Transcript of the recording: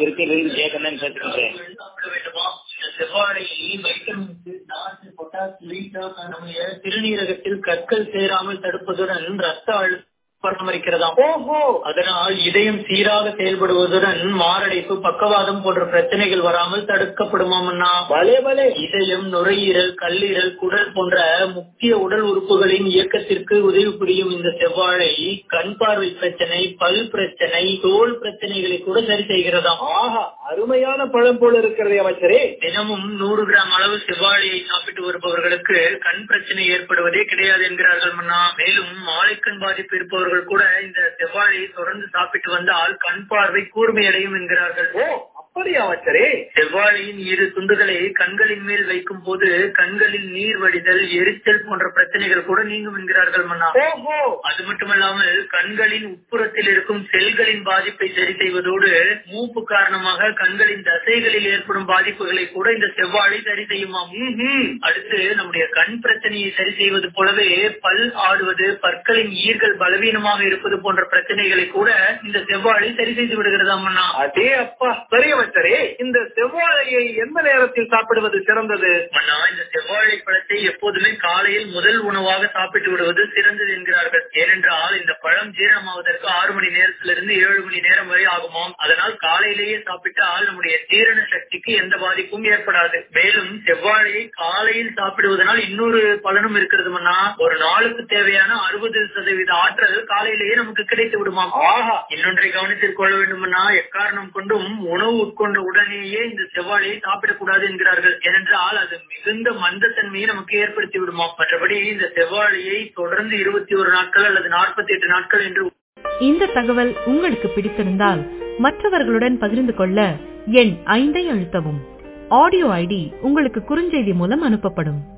திருச்சியிலிருந்து ஜெயகண்ணன் பேசுகிறேன் சாப்பிட வேண்டுமா இந்த செவ்வாழையில் வைட்டமின் நார்த்து பொட்டாஸ் லீட்டர் நம்முடைய சிறுநீரகத்தில் கற்கள் சேராமல் தடுப்பதுடன் ரத்த அழுத்தம் பராமரிக்கிறதாம் ஓஹோ அதனால் இதயம் சீராக செயல்படுவதுடன் மாரடைப்பு பக்கவாதம் போன்ற பிரச்சனைகள் வராமல் தடுக்கப்படுமாமண்ணா பலே பலே இதயம் நுரையீரல் கல்லீரல் குடல் போன்ற முக்கிய உடல் உறுப்புகளின் இயக்கத்திற்கு உதவி புரியும் இந்த செவ்வாழை கண் பார்வை பிரச்சனை பல் பிரச்சனை தோல் பிரச்சனைகளை கூட சரி செய்கிறதாம் ஆஹா அருமையான பழம் போல இருக்கிறதே அமைச்சரே தினமும் நூறு கிராம் அளவு செவ்வாழையை சாப்பிட்டு வருபவர்களுக்கு கண் பிரச்சனை ஏற்படுவதே கிடையாது என்கிறார்கள் மன்னா மேலும் மாலைக்கண் பாதிப்பு இருப்பவர்கள் கூட இந்த செவ்வாழையை தொடர்ந்து சாப்பிட்டு வந்தால் கண் பார்வை கூர்மையடையும் என்கிறார்கள் ஓ அப்படியா அமைச்சரே செவ்வாழையின் இரு துண்டுகளை கண்களின் மேல் வைக்கும் போது கண்களில் நீர் வடிதல் எரிச்சல் போன்ற பிரச்சனைகள் கூட நீங்கும் என்கிறார்கள் மன்னா ஓஹோ அது மட்டுமல்லாமல் கண்களின் உட்புறத்தில் இருக்கும் செல்களின் பாதிப்பை சரி செய்வதோடு மூப்பு காரணமாக கண்களின் தசைகளில் ஏற்படும் பாதிப்புகளை கூட இந்த செவ்வாழை சரி செய்யுமாம் ம்ஹும். அடுத்து நம்முடைய கண் பிரச்சனையை சரி செய்வது போலவே பல் ஆடுவது பற்களின் ஈர்கள் பலவீனமாக இருப்பது போன்ற பிரச்சனைகளை கூட இந்த செவ்வாழை சரி செய்து விடுகிறதாம் அண்ணா அடே அப்பா சரி அமைச்சரே இந்த செவ்வாழையை எந்த நேரத்தில் சாப்பிடுவது சிறந்தது அண்ணா இந்த செவ்வாழை பழத்தை எப்போதுமே காலையில் முதல் உணவாக சாப்பிட்டு விடுவது சிறந்தது என்கிறார்கள் ஏனென்றால் இந்த பழம் ஜீரணமாவதற்கு ஆறு மணி நேரத்திலிருந்து ஏழு மணி நேரம் வரை ஆகுமாம் அதனால் காலையிலேயே சாப்பிட்டால் நம்முடைய ஜீரண சக்திக்கு எந்த பாதிப்பும் ஏற்படாது மேலும் செவ்வாழையை காலையில் சாப்பிடுவதனால் இன்னொரு பலனும் இருக்கிறது மன்னா ஒரு நாளுக்கு தேவையான அறுபது சதவீத ஆற்றல் காலையிலேயே நமக்கு கிடைத்து விடுமாம் ஆஹா இன்னொன்றை கவனத்தில் கொள்ள வேண்டும்னா எக்காரணம் கொண்டும் உணவு உட்கொண்ட உடனேயே இந்த செவ்வாழையை சாப்பிடக்கூடாது என்கிறார்கள் ஏனென்றால் அது மிகுந்த மந்தத்தன்மையை நமக்கு ஏற்படுத்தி விடுமா மற்றபடி இந்த செவ்வாழையை தொடர்ந்து இருபத்தி ஒரு நாட்கள் அல்லது நாற்பத்தி எட்டு நாட்கள் என்று இந்த தகவல் உங்களுக்கு பிடித்திருந்தால் மற்றவர்களுடன் பகிர்ந்து கொள்ள எண் ஐந்தை அழுத்தவும் ஆடியோ ஐடி உங்களுக்கு குறுஞ்செய்தி மூலம் அனுப்பப்படும்